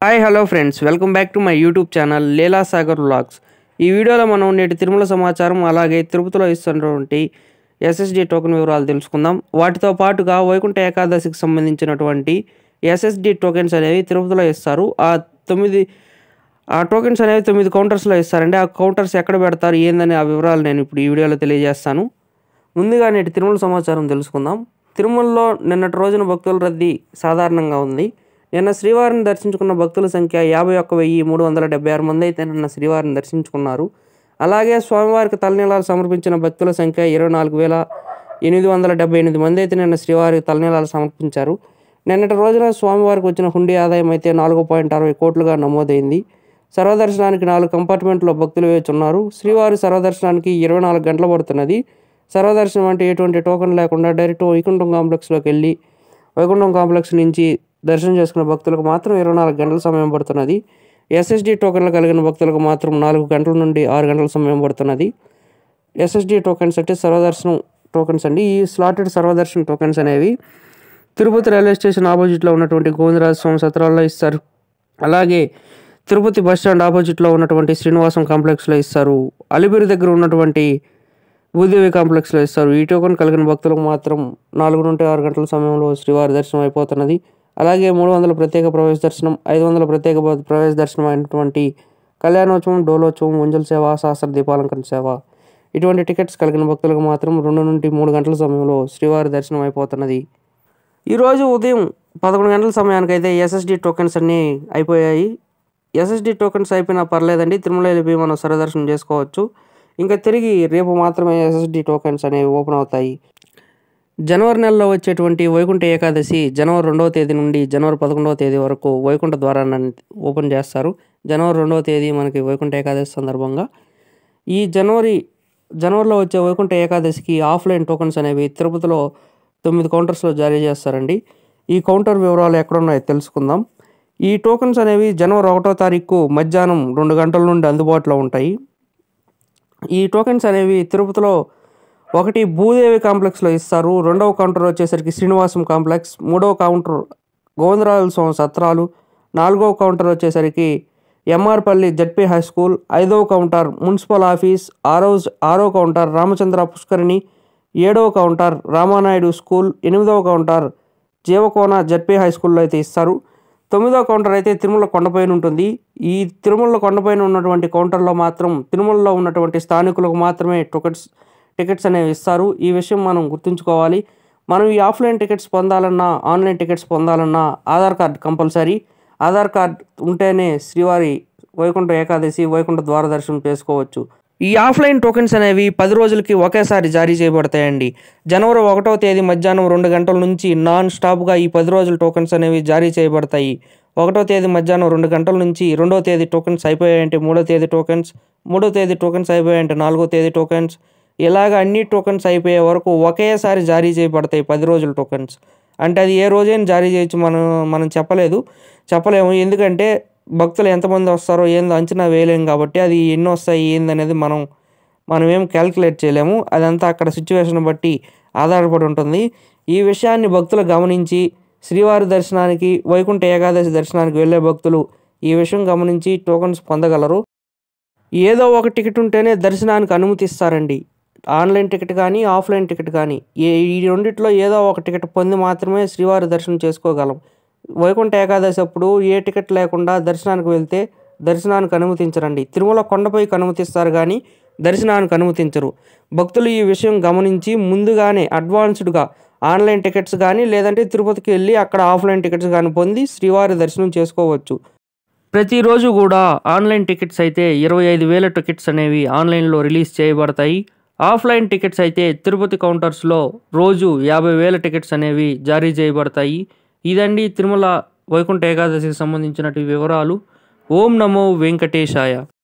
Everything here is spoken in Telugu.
hi hello friends welcome back to my YouTube channel Leela Sagar vlogs ఈ వీడియోలో మనం నేటి తిరుమల సమాచారం అలాగే తిరుపతిలో ఇస్తున్నటువంటి ఎస్ఎస్డి టోకెన్ వివరాలు తెలుసుకుందాం వాటితో పాటుగా వైకుంఠ ఏకాదశికి సంబంధించినటువంటి ఎస్ఎస్డి టోకెన్స్ అనేవి తిరుపతిలో ఇస్తారు ఆ తొమ్మిది ఆ టోకెన్స్ అనేవి తొమ్మిది కౌంటర్స్లో ఇస్తారండి ఆ కౌంటర్స్ ఎక్కడ పెడతారు ఏందని ఆ వివరాలు నేను ఇప్పుడు ఈ వీడియోలో తెలియజేస్తాను ముందుగా నేటి తిరుమల సమాచారం తెలుసుకుందాం తిరుమలలో నిన్నటి రోజున భక్తుల రద్దీ సాధారణంగా ఉంది నిన్న శ్రీవారిని దర్శించుకున్న భక్తుల సంఖ్య యాభై ఒక్క వెయ్యి మూడు వందల డెబ్బై ఆరు మంది అయితే నిన్న శ్రీవారిని దర్శించుకున్నారు అలాగే స్వామివారికి తలనీలాలు సమర్పించిన భక్తుల సంఖ్య ఇరవై నాలుగు వేల ఎనిమిది వందల డెబ్బై ఎనిమిది మంది అయితే నిన్న శ్రీవారికి తలనీలాలు సమర్పించారు నిన్నటి రోజున స్వామివారికి వచ్చిన హుండీ ఆదాయం అయితే నాలుగు పాయింట్ అరవై కోట్లుగా నమోదైంది సర్వదర్శనానికి నాలుగు కంపార్ట్మెంట్లో భక్తులు వేచి ఉన్నారు శ్రీవారి సర్వదర్శనానికి ఇరవై నాలుగు గంటలు పడుతున్నది సర్వదర్శనం అంటే ఎటువంటి టోకెన్ లేకుండా డైరెక్ట్ వైకుంఠం కాంప్లెక్స్లోకి వెళ్ళి వైకుంఠం కాంప్లెక్స్ నుంచి దర్శనం చేసుకున్న భక్తులకు మాత్రం ఇరవై నాలుగు గంటల సమయం పడుతున్నది ఎస్ఎస్డి టోకెన్లు కలిగిన భక్తులకు మాత్రం నాలుగు గంటల నుండి ఆరు గంటల సమయం పడుతున్నది ఎస్ఎస్డి టోకెన్స్ అంటే సర్వదర్శనం టోకెన్స్ అండి ఈ స్లాటెడ్ సర్వదర్శనం టోకెన్స్ అనేవి తిరుపతి రైల్వే స్టేషన్ ఆపోజిట్లో ఉన్నటువంటి గోవిందరాజ స్వామి సత్రాల్లో ఇస్తారు అలాగే తిరుపతి బస్ స్టాండ్ ఆపోజిట్లో ఉన్నటువంటి శ్రీనివాసం కాంప్లెక్స్లో ఇస్తారు అలిపిరి దగ్గర ఉన్నటువంటి భూదేవి కాంప్లెక్స్లో ఇస్తారు ఈ టోకెన్ కలిగిన భక్తులకు మాత్రం నాలుగు నుండి ఆరు గంటల సమయంలో శ్రీవారి దర్శనం అయిపోతున్నది అలాగే మూడు వందల ప్రత్యేక ప్రవేశ దర్శనం ఐదు వందల ప్రత్యేక బ- ప్రవేశ దర్శనం అయినటువంటి కళ్యాణోత్సవం డోలోత్సవం ఉంజల్ సేవ శాస్త్ర దీపాలంకరణ సేవ ఇటువంటి టికెట్స్ కలిగిన భక్తులకు మాత్రం రెండు నుండి మూడు గంటల సమయంలో శ్రీవారి దర్శనం అయిపోతున్నది ఈరోజు ఉదయం పదకొండు గంటల సమయానికి అయితే ఎస్ఎస్డి టోకెన్స్ అన్నీ అయిపోయాయి ఎస్ఎస్డి టోకెన్స్ అయిపోయినా పర్లేదండి తిరుమల వెళ్ళి మనం సరదర్శనం చేసుకోవచ్చు ఇంకా తిరిగి రేపు మాత్రమే ఎస్ఎస్డి టోకెన్స్ అనేవి ఓపెన్ అవుతాయి జనవరి నెలలో వచ్చేటువంటి వైకుంఠ ఏకాదశి జనవరి రెండవ తేదీ నుండి జనవరి పదకొండవ తేదీ వరకు వైకుంఠ ద్వారాన్ని ఓపెన్ చేస్తారు జనవరి రెండవ తేదీ మనకి వైకుంఠ ఏకాదశి సందర్భంగా ఈ జనవరి జనవరిలో వచ్చే వైకుంఠ ఏకాదశికి ఆఫ్లైన్ టోకెన్స్ అనేవి తిరుపతిలో తొమ్మిది కౌంటర్స్లో జారీ చేస్తారండి ఈ కౌంటర్ వివరాలు ఎక్కడున్నాయో తెలుసుకుందాం ఈ టోకెన్స్ అనేవి జనవరి ఒకటో తారీఖు మధ్యాహ్నం రెండు గంటల నుండి అందుబాటులో ఉంటాయి ఈ టోకెన్స్ అనేవి తిరుపతిలో ఒకటి భూదేవి కాంప్లెక్స్లో ఇస్తారు రెండవ కౌంటర్ వచ్చేసరికి శ్రీనివాసం కాంప్లెక్స్ మూడవ కౌంటర్ గోవిందరాజుల స్వామి సత్రాలు నాలుగవ కౌంటర్ వచ్చేసరికి ఎంఆర్పల్లి జడ్పీ హై స్కూల్ ఐదవ కౌంటర్ మున్సిపల్ ఆఫీస్ ఆరో ఆరో కౌంటర్ రామచంద్ర పుష్కరిణి ఏడవ కౌంటర్ రామానాయుడు స్కూల్ ఎనిమిదవ కౌంటర్ జీవకోన జడ్పీ హై స్కూల్లో అయితే ఇస్తారు తొమ్మిదవ కౌంటర్ అయితే తిరుమల కొండపైన ఉంటుంది ఈ తిరుమల కొండపైన ఉన్నటువంటి కౌంటర్లో మాత్రం తిరుమలలో ఉన్నటువంటి స్థానికులకు మాత్రమే టికెట్స్ టికెట్స్ అనేవి ఇస్తారు ఈ విషయం మనం గుర్తుంచుకోవాలి మనం ఈ ఆఫ్లైన్ టికెట్స్ పొందాలన్నా ఆన్లైన్ టికెట్స్ పొందాలన్నా Aadhaar card compulsory Aadhaar card ఉంటేనే శ్రీవారి వైకుంఠ ఏకాదశి వైకుంఠ ద్వార దర్శనం చేసుకోవచ్చు ఈ ఆఫ్లైన్ టోకెన్స్ అనేవి పది రోజులకి ఒకేసారి జారీ చేయబడతాయండి జనవరి ఒకటవ తేదీ మధ్యాహ్నం రెండు గంటల నుంచి నాన్ స్టాప్గా ఈ పది రోజుల టోకెన్స్ అనేవి జారీ చేయబడతాయి ఒకటో తేదీ మధ్యాహ్నం రెండు గంటల నుంచి రెండో తేదీ టోకెన్స్ అయిపోయాయంటే మూడో తేదీ టోకెన్స్ మూడో తేదీ టోకెన్స్ అయిపోయాయంటే నాలుగో తేదీ టోకెన్స్ ఇలాగ అన్ని టోకెన్స్ అయిపోయే వరకు ఒకేసారి జారీ చేయబడతాయి పది రోజుల టోకెన్స్ అంటే అది ఏ రోజైనా జారీ చేయొచ్చు మనం మనం చెప్పలేదు చెప్పలేము ఎందుకంటే భక్తులు ఎంతమంది వస్తారో ఏందో అంచనా వేయలేము కాబట్టి అది ఎన్ని వస్తాయి ఏందనేది మనం మనం ఏం క్యాల్కులేట్ చేయలేము అదంతా అక్కడ సిచ్యువేషన్ బట్టి ఆధారపడి ఉంటుంది ఈ విషయాన్ని భక్తులు గమనించి శ్రీవారి దర్శనానికి వైకుంఠ ఏకాదశి దర్శనానికి వెళ్ళే భక్తులు ఈ విషయం గమనించి టోకన్స్ పొందగలరు ఏదో ఒక టికెట్ ఉంటేనే దర్శనానికి అనుమతిస్తారండి ఆన్లైన్ టికెట్ కానీ ఆఫ్లైన్ టికెట్ కానీ ఏ ఈ రెండిట్లో ఏదో ఒక టికెట్ పొంది మాత్రమే శ్రీవారి దర్శనం చేసుకోగలం వైకుంఠ ఏకాదశి అప్పుడు ఏ టికెట్ లేకుండా దర్శనానికి వెళ్తే దర్శనానికి అనుమతించరండి తిరుమల కొండపైకి అనుమతిస్తారు కానీ దర్శనానికి అనుమతించరు భక్తులు ఈ విషయం గమనించి ముందుగానే అడ్వాన్స్డ్గా ఆన్లైన్ టికెట్స్ కానీ లేదంటే తిరుపతికి వెళ్ళి అక్కడ ఆఫ్లైన్ టికెట్స్ కానీ పొంది శ్రీవారి దర్శనం చేసుకోవచ్చు ప్రతిరోజు కూడా ఆన్లైన్ టికెట్స్ అయితే ఇరవై ఐదు వేల టికెట్స్ అనేవి ఆన్లైన్లో రిలీజ్ చేయబడతాయి ఆఫ్లైన్ టికెట్స్ అయితే తిరుపతి కౌంటర్స్లో రోజు యాభై వేల టికెట్స్ అనేవి జారీ చేయబడతాయి ఇదండి తిరుమల వైకుంఠ ఏకాదశికి సంబంధించినటువంటి వివరాలు ఓం నమో వెంకటేశాయ